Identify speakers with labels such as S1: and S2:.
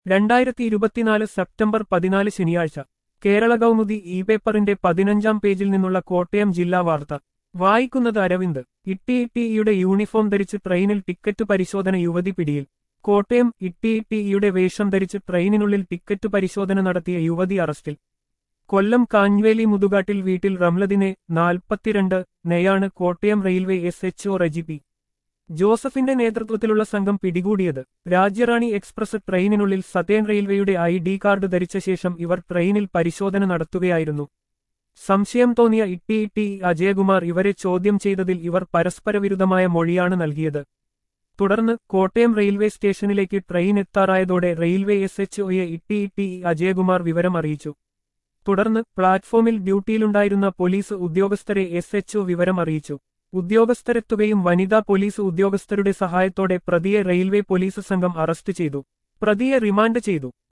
S1: രണ്ടായിരത്തി ഇരുപത്തിനാല് സെപ്റ്റംബർ പതിനാല് ശനിയാഴ്ച കേരള കൗമുദി ഇ പേപ്പറിന്റെ പതിനഞ്ചാം പേജിൽ നിന്നുള്ള കോട്ടയം ജില്ലാ വാർത്ത വായിക്കുന്നത് അരവിന്ദ് ഇട്ടിഇട്ടിഇയുടെ യൂണിഫോം ധരിച്ച് ട്രെയിനിൽ ടിക്കറ്റ് പരിശോധന യുവതി പിടിയിൽ കോട്ടയം ഇട്ടിഇട്ടിഇയുടെ വേഷം ധരിച്ച് ട്രെയിനിനുള്ളിൽ ടിക്കറ്റ് പരിശോധന നടത്തിയ യുവതി അറസ്റ്റിൽ കൊല്ലം കാഞ്ഞിവേലി മുതുകാട്ടിൽ വീട്ടിൽ റംലദിനെ നാൽപ്പത്തിരണ്ട് നെയാണ് Kottayam railway S H O റെജിപി ജോസഫിന്റെ നേതൃത്വത്തിലുള്ള സംഘം പിടികൂടിയത് രാജ്യറാണി എക്സ്പ്രസ് ട്രെയിനിനുള്ളിൽ സതേൺ റെയിൽവേയുടെ ഐ ഡി കാർഡ് ധരിച്ച ശേഷം ഇവർ ട്രെയിനിൽ പരിശോധന നടത്തുകയായിരുന്നു സംശയം തോന്നിയ ഇട്ടി ഇട്ടി അജയകുമാർ ഇവരെ ചോദ്യം ചെയ്തതിൽ ഇവർ പരസ്പരവിരുദ്ധമായ മൊഴിയാണ് നൽകിയത് തുടർന്ന് കോട്ടയം റെയിൽവേ സ്റ്റേഷനിലേക്ക് ട്രെയിൻ എത്താറായതോടെ റെയിൽവേ എസ് എച്ച് ഒയെ ഇട്ടി ഇട്ടി അജയകുമാർ വിവരം അറിയിച്ചു തുടർന്ന് പ്ലാറ്റ്ഫോമിൽ ഡ്യൂട്ടിയിലുണ്ടായിരുന്ന പോലീസ് ഉദ്യോഗസ്ഥരെ എസ് എച്ച് വിവരം അറിയിച്ചു ഉദ്യോഗസ്ഥരെത്തുകയും വനിതാ പോലീസ് ഉദ്യോഗസ്ഥരുടെ സഹായത്തോടെ പ്രതിയെ റെയിൽവേ പോലീസ് സംഘം അറസ്റ്റ് ചെയ്തു പ്രതിയെ റിമാൻഡ് ചെയ്തു